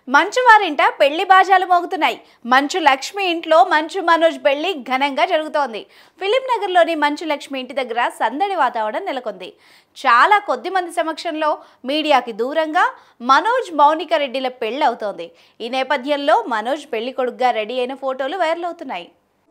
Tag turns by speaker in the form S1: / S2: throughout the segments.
S1: మంచు వారింట పెళ్లి బాజాలు మోగుతున్నాయి మంచు లక్ష్మి ఇంట్లో మంచు మనోజ్ పెళ్లి ఘనంగా జరుగుతోంది ఫిలిం నగర్లోని మంచు లక్ష్మి ఇంటి దగ్గర సందడి వాతావరణం నెలకొంది చాలా కొద్ది మంది సమక్షంలో మీడియాకి దూరంగా మనోజ్ మౌనిక రెడ్డిల పెళ్లి అవుతోంది ఈ నేపథ్యంలో మనోజ్ పెళ్లి కొడుకుగా రెడీ అయిన ఫోటోలు వైరల్ అవుతున్నాయి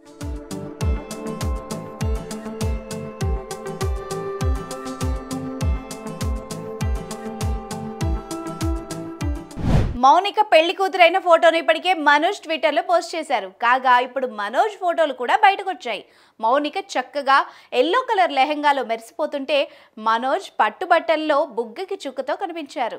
S1: మౌనిక పెళ్లి కూతురైన ఫోటోను ఇప్పటికే మనోజ్ ట్విట్టర్లో పోస్ట్ చేశారు కాగా ఇప్పుడు మనోజ్ ఫోటోలు కూడా బయటకు వచ్చాయి మౌనిక చక్కగా ఎల్లో కలర్ లెహంగాలో మెరిసిపోతుంటే మనోజ్ పట్టుబట్టల్లో బుగ్గకి చుక్కతో కనిపించారు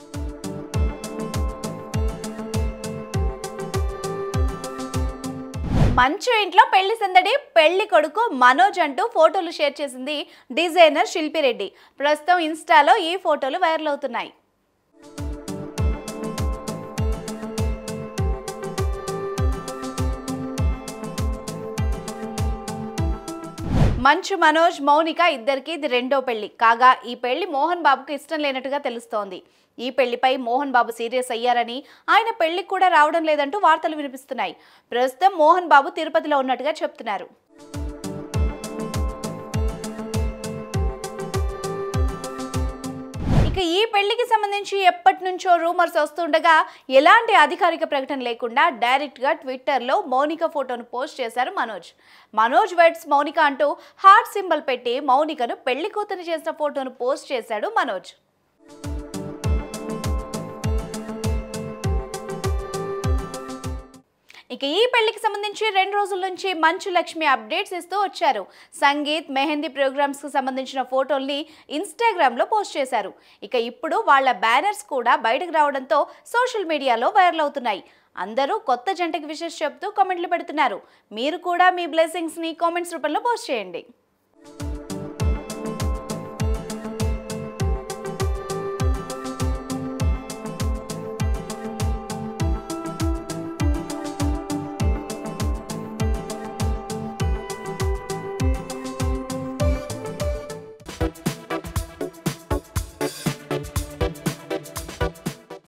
S1: మంచు ఇంట్లో పెళ్లి సందడి పెళ్లి కొడుకు మనోజ్ అంటూ ఫోటోలు షేర్ చేసింది డిజైనర్ శిల్పిరెడ్డి ప్రస్తుతం ఇన్స్టాలో ఈ ఫోటోలు వైరల్ అవుతున్నాయి మంచు మనోజ్ మౌనిక ఇద్దరికి ఇది రెండో పెళ్లి కాగా ఈ పెళ్లి మోహన్ బాబుకు ఇష్టం లేనట్టుగా తెలుస్తోంది ఈ పెళ్లిపై మోహన్ బాబు సీరియస్ అయ్యారని ఆయన పెళ్లికి కూడా రావడం లేదంటూ వార్తలు వినిపిస్తున్నాయి ప్రస్తుతం మోహన్ బాబు తిరుపతిలో ఉన్నట్టుగా చెప్తున్నారు ఇక ఈ పెళ్లికి సంబంధించి ఎప్పటి నుంచో రూమర్స్ వస్తుండగా ఎలాంటి అధికారిక ప్రకటన లేకుండా డైరెక్ట్ గా ట్విట్టర్ లో మౌనిక ఫోటోను పోస్ట్ చేశారు మనోజ్ మనోజ్ వెడ్స్ మౌనిక అంటూ హార్ట్ సింబల్ పెట్టి మౌనికను పెళ్లి కూతురు చేసిన ఫోటోను పోస్ట్ చేశాడు మనోజ్ ఇక ఈ పెళ్లికి సంబంధించి రెండు రోజుల నుంచి మంచు లక్ష్మి అప్డేట్స్ ఇస్తూ వచ్చారు సంగీత్ మెహందీ ప్రోగ్రామ్స్ కు సంబంధించిన ఫోటోల్ని ఇన్స్టాగ్రామ్ లో పోస్ట్ చేశారు ఇక ఇప్పుడు వాళ్ళ బ్యానర్స్ కూడా బయటకు రావడంతో సోషల్ మీడియాలో వైరల్ అవుతున్నాయి అందరూ కొత్త జంటకి విషెస్ చెప్తూ కామెంట్లు పెడుతున్నారు మీరు కూడా మీ బ్లెస్సింగ్స్ ని కామెంట్స్ రూపంలో పోస్ట్ చేయండి